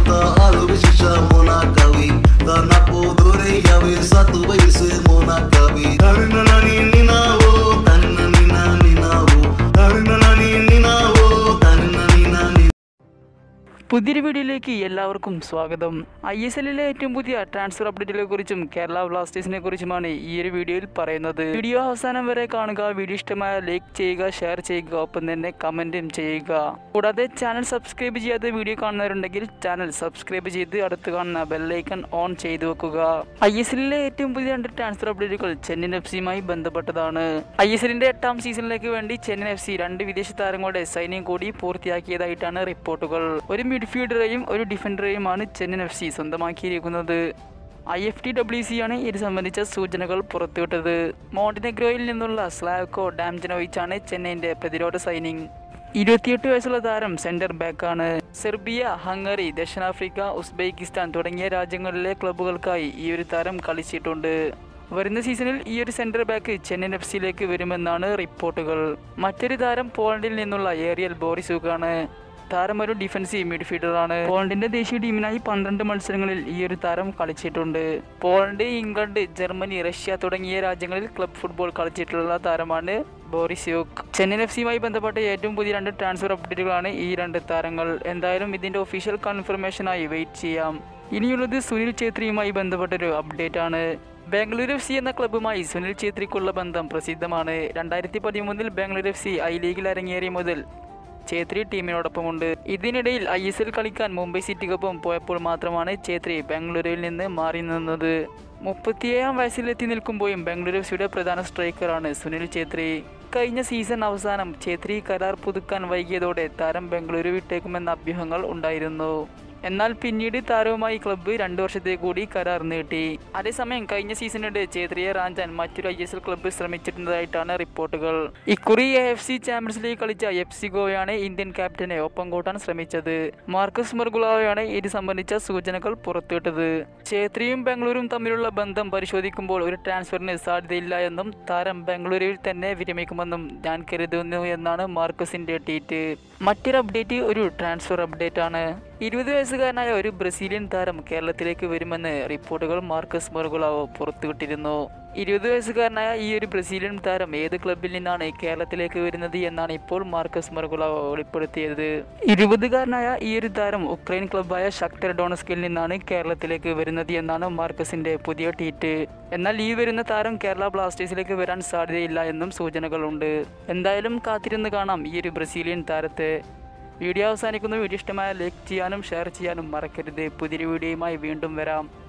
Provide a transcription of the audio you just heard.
kota alubishisha mona kawi Dana podore yawe satu baise mona kawi Tarina nani ninawo Tarina nina ninawo Tarina nani ninawo Tarina nina ninawo പുതിയൊരു വീഡിയോയിലേക്ക് എല്ലാവർക്കും സ്വാഗതം I S എല്ലിലെ ഏറ്റവും പുതിയ transfer അപ്ഡേറ്റുകളെ കുറിച്ചും കേരള ബ്ലാസ്റ്റേഴ്സിനെ കുറിച്ചുമാണ് ഈ ഒരു വീഡിയോയിൽ പറയുന്നത് വീഡിയോ അവസാനം വരെ കാണുക വീഡിയോ ഇഷ്ടമായ ലൈക്ക് ചെയ്യുക ഷെയർ ചെയ്യുക ഒപ്പം തന്നെ കമന്റും ചെയ്യുക കൂടാതെ ചാനൽ സബ്സ്ക്രൈബ് ചെയ്യാതെ വീഡിയോ കാണുന്നവരുണ്ടെങ്കിൽ ചാനൽ സബ്സ്ക്രൈബ് ചെയ്ത് അടുത്ത് കാണുന്ന ബെല്ലൈക്കൺ ഓൺ ചെയ്തു വെക്കുക ഐ എസ് എല്ലിലെ ഏറ്റവും പുതിയ രണ്ട് ട്രാൻസ്ഫർ അപ്ഡേറ്റുകൾ ചെന്നൈയിൻ എഫ് സിയുമായി ബന്ധപ്പെട്ടതാണ് ഐ എസ് എല്ലിന്റെ എട്ടാം സീസണിലേക്ക് വേണ്ടി ചെന്നൈയിൻ എഫ് സി രണ്ട് വിദേശ താരങ്ങളുടെ സൈന്യം കൂടി പൂർത്തിയാക്കിയതായിട്ടാണ് റിപ്പോർട്ടുകൾ ഒരു മിഡ്ഫീൽഡറെയും ഒരു ഡിഫൻഡറെയുമാണ് ചെന്നൈയിൻ എഫ് സി സ്വന്തമാക്കിയിരിക്കുന്നത് I F T W C ആണ് ഇത് സംബന്ധിച്ച സൂചനകൾ പുറത്തുവിട്ടത് മോണ്ടിനെഗ്രോയിൽ നിന്നുള്ള സ്ലാവ്കോ ഡാംജനോവിച്ചാണ് ചെന്നൈയിന്റെ പ്രതിരോധ സൈനിങ് ഇരുപത്തിയെട്ട് വയസ്സുള്ള താരം സെന്റർ ബാക്കാണ് സെർബിയ ഹംഗറി ദക്ഷിണാഫ്രിക്ക ഉസ്ബെക്കിസ്ഥാൻ തുടങ്ങിയ രാജ്യങ്ങളിലെ ക്ലബ്ബുകൾക്കായി ഈ ഒരു താരം കളിച്ചിട്ടുണ്ട് വരുന്ന സീസണിൽ ഈ ഒരു സെന്റർ ബാക്ക് ചെന്നൈയിൻ എഫ് സിയിലേക്ക് വരുമെന്നാണ് റിപ്പോർട്ടുകൾ മറ്റൊരു താരം പോളണ്ടിൽ നിന്നുള്ള ഏറിയൽ ബോറിസുക്കാണ് താരം ഒരു ഡിഫൻസീവ് മിഡ്ഫീൽഡറാണ് പോളണ്ടിന്റെ ദേശീയ ടീമിനായി പന്ത്രണ്ട് മത്സരങ്ങളിൽ ഈ ഒരു താരം കളിച്ചിട്ടുണ്ട് പോളണ്ട് ഇംഗ്ലണ്ട് ജർമ്മനി റഷ്യ തുടങ്ങിയ രാജ്യങ്ങളിൽ ക്ലബ് ഫുട്ബോൾ കളിച്ചിട്ടുള്ള താരമാണ് ബോറിസ്യൂക്ക് ചെന്നൈയിൻ എഫ് സിയുമായി ബന്ധപ്പെട്ട ഏറ്റവും പുതിയ രണ്ട് ട്രാൻസ്ഫർ അപ്ഡേറ്റുകളാണ് ഈ രണ്ട് താരങ്ങൾ എന്തായാലും ഇതിന്റെ ഒഫീഷ്യൽ കൺഫർമേഷനായി വെയിറ്റ് ചെയ്യാം ഇനിയുള്ളത് സുനിൽ ഛേത്രിയുമായി ബന്ധപ്പെട്ടൊരു അപ്ഡേറ്റ് ആണ് ബാംഗ്ലൂർ എഫ് സി എന്ന ക്ലബ്ബുമായി സുനിൽ ഛേത്രിക്കുള്ള ബന്ധം പ്രസിദ്ധമാണ് രണ്ടായിരത്തി പതിമൂന്നിൽ ബാംഗ്ലൂർ എഫ് സി ഐ ലീഗിൽ അരങ്ങേറിയ മുതൽ ഛേത്രി ടീമിനോടൊപ്പമുണ്ട് ഇതിനിടയിൽ ഐ എസ് എൽ കളിക്കാൻ മുംബൈ സിറ്റിക്കൊപ്പം പോയപ്പോൾ മാത്രമാണ് ഛേത്രി ബാംഗ്ലൂരിൽ നിന്ന് മാറി നിന്നത് മുപ്പത്തിയേഴാം വയസ്സിലെത്തി നിൽക്കുമ്പോഴും ബാംഗ്ലൂർ എഫ് സിയുടെ പ്രധാന സ്ട്രൈക്കറാണ് സുനിൽ ഛേത്രി കഴിഞ്ഞ സീസൺ അവസാനം ഛേത്രി കരാർ പുതുക്കാൻ വൈകിയതോടെ താരം ബാംഗ്ലൂരു വിട്ടേക്കുമെന്ന അഭ്യൂഹങ്ങൾ ഉണ്ടായിരുന്നു എന്നാൽ പിന്നീട് താരവുമായി ക്ലബ്ബ് രണ്ടു വർഷത്തേക്ക് കൂടി കരാർ നീട്ടി അതേസമയം കഴിഞ്ഞ സീസണിടെ ചേത്രിയെ റാഞ്ചാൻ മറ്റൊരു ഐ എസ് എൽ ക്ലബ്ബ് ശ്രമിച്ചിരുന്നതായിട്ടാണ് റിപ്പോർട്ടുകൾ ഇക്കുറി എഫ് സി ചാമ്പ്യൻസ് ലീഗ് കളിച്ച എഫ് സി ഗോവയാണ് ഇന്ത്യൻ ക്യാപ്റ്റനെ ഒപ്പം കൂട്ടാൻ ശ്രമിച്ചത് മാർക്കസ് മെർഗുളാവയാണ് ഇത് സംബന്ധിച്ച സൂചനകൾ പുറത്തുവിട്ടത് ഛേത്രിയും ബാംഗ്ലൂരും തമ്മിലുള്ള ബന്ധം പരിശോധിക്കുമ്പോൾ ഒരു ട്രാൻസ്ഫറിന് സാധ്യതയില്ല എന്നും താരം ബാംഗ്ലൂരിൽ തന്നെ വിരമിക്കുമെന്നും ഞാൻ കരുതുന്നു എന്നാണ് മാർക്കസിന്റെ ട്വീറ്റ് മറ്റൊരു അപ്ഡേറ്റ് ഒരു ട്രാൻസ്ഫർ അപ്ഡേറ്റ് ആണ് ഇരുപത് വയസ്സുകാരനായ ഒരു ബ്രസീലിയൻ താരം കേരളത്തിലേക്ക് വരുമെന്ന് റിപ്പോർട്ടുകൾ മാർക്കസ് മെർഗുളാവോ പുറത്തുവിട്ടിരുന്നു ഇരുപത് വയസ്സുകാരനായ ഈ ഒരു ബ്രസീലിയൻ താരം ഏത് ക്ലബിൽ നിന്നാണ് കേരളത്തിലേക്ക് വരുന്നത് എന്നാണ് ഇപ്പോൾ മാർക്കസ് മെർഗുളാവോ വെളിപ്പെടുത്തിയത് ഇരുപതുകാരനായ ഈ ഒരു താരം ഉക്രൈൻ ക്ലബ്ബായ ശക്തർ ഡോണസ്കിൽ നിന്നാണ് കേരളത്തിലേക്ക് വരുന്നത് എന്നാണ് മാർക്കസിന്റെ പുതിയ ട്വീറ്റ് എന്നാൽ ഈ വരുന്ന താരം കേരള ബ്ലാസ്റ്റേഴ്സിലേക്ക് വരാൻ സാധ്യതയില്ല എന്നും സൂചനകളുണ്ട് എന്തായാലും കാത്തിരുന്ന് കാണാം ഈ ഒരു ബ്രസീലിയൻ താരത്തെ വീഡിയോ അവസാനിക്കുന്നു വീഡിയോ ഇഷ്ടമായ ലൈക്ക് ചെയ്യാനും ഷെയർ ചെയ്യാനും മറക്കരുത് പുതിയൊരു വീഡിയോയുമായി വീണ്ടും വരാം